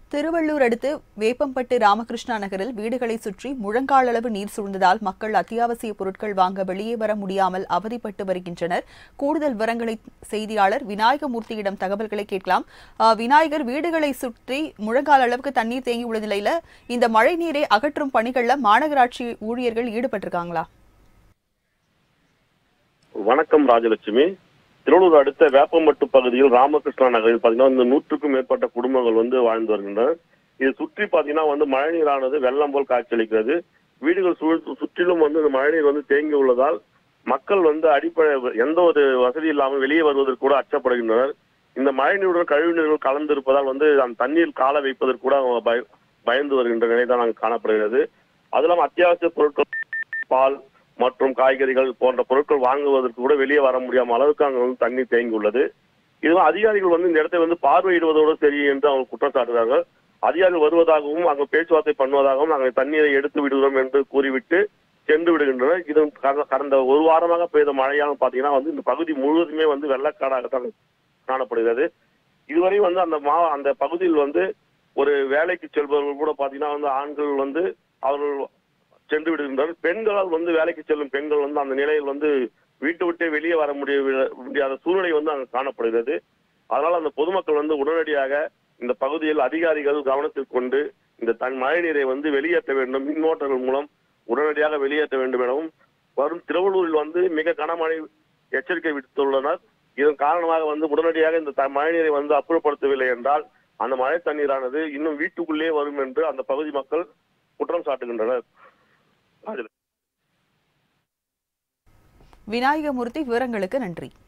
திருவள்ளூர் அடுத்து வேப்பம்பட்டு ராமகிருஷ்ணா நகரில் வீடுகளை சுற்றி முழங்கால் அளவு நீர் சூழ்ந்ததால் மக்கள் அத்தியாவசிய பொருட்கள் வாங்க வெளியே வர முடியாமல் அவதிப்பட்டு வருகின்றனர் கூடுதல் விவரங்களை செய்தியாளர் விநாயகமூர்த்தியிடம் தகவல்களை கேட்கலாம் ஆ, விநாயகர் வீடுகளை சுற்றி முழங்கால் அளவுக்கு தண்ணீர் தேங்கி உள்ள நிலையில இந்த மழை நீரை அகற்றும் பணிகள்ல மாநகராட்சி ஊழியர்கள் ஈடுபட்டிருக்காங்களா வணக்கம் ராஜலட்சுமி திருவள்ளூர் அடுத்த வேப்பம்பட்டு பகுதியில் ராமகிருஷ்ணா நகரில் பாத்தீங்கன்னா இந்த நூற்றுக்கும் மேற்பட்ட குடும்பங்கள் வந்து வாழ்ந்து வருகின்றன இது சுற்றி பாத்தீங்கன்னா வந்து மழைநீரானது வெள்ளம் போல் காட்சியளிக்கிறது வீடுகள் சூழ் சுற்றிலும் வந்து இந்த மழைநீர் வந்து தேங்கி உள்ளதால் மக்கள் வந்து அடிப்படை எந்த ஒரு வசதி இல்லாமல் வெளியே வருவதற்கு கூட அச்சப்படுகின்றனர் இந்த மழைநீருடன் கழிவுநீர்கள் கலந்து இருப்பதால் வந்து அந்த தண்ணீர் கால வைப்பதற்கு கூட அவங்க பய- பயந்து வருகின்ற நிலை தான் அங்கு காணப்படுகிறது அது இல்லாமல் அத்தியாவசிய பொருட்கள் பால் மற்றும் காய்கறிகள் போன்ற பொருட்கள் வாங்குவதற்கு கூட வெளியே வர முடியாம அளவுக்கு அங்க வந்து தண்ணீர் தேங்கி உள்ளது இதுவும் அதிகாரிகள் வந்து இந்த இடத்தை வந்து பார்வையிடுவதோடு சரி என்று அவங்க குற்றம் சாட்டுகிறார்கள் அதிகாரிகள் வருவதாகவும் அங்கு பேச்சுவார்த்தை பண்ணுவதாகவும் நாங்கள் தண்ணீரை எடுத்து விடுகிறோம் என்று கூறிவிட்டு சென்று விடுகின்றனர் இது கடந்த- கடந்த ஒரு வாரமாக பெய்த மழையால் பாத்தீங்கன்னா வந்து இந்த பகுதி முழுவதுமே வந்து வெள்ளக்காடாகத்தான் காணப்படுகிறது இதுவரை வந்து அந்த மா அந்த பகுதியில் வந்து ஒரு வேலைக்கு செல்பவர்கள் கூட பாத்தீங்கன்னா வந்து ஆண்கள் வந்து அவர்கள் சென்று விடுகின்றனர் பெண்களால் வந்து வேலைக்கு செல்லும் பெண்கள் வந்து அந்த நிலையில் வந்து வீட்டை விட்டே வெளியே வர முடிய முடியாத சூழ்நிலை வந்து அங்கு காணப்படுகிறது அதனால அந்த பொதுமக்கள் வந்து உடனடியாக இந்த பகுதியில் அதிகாரிகள் கவனத்தில் கொண்டு இந்த தன் மழை நீரை வந்து வெளியேற்ற வேண்டும் மின் மோட்டார்கள் மூலம் உடனடியாக வெளியேற்ற வேண்டும் எனவும் வரும் திருவள்ளூரில் வந்து மிக கனமழை எச்சரிக்கை விடுத்துள்ளனர் இதன் காரணமாக வந்து உடனடியாக இந்த த- மழைநீரை வந்து அப்புறப்படுத்தவில்லை என்றால் அந்த மழை தண்ணீரானது இன்னும் வீட்டுக்குள்ளே வரும் என்று அந்த பகுதி மக்கள் குற்றம் சாட்டுகின்றனர் ராஜலட்சுமி. விநாயகமூர்த்தி விவரங்களுக்கு நன்றி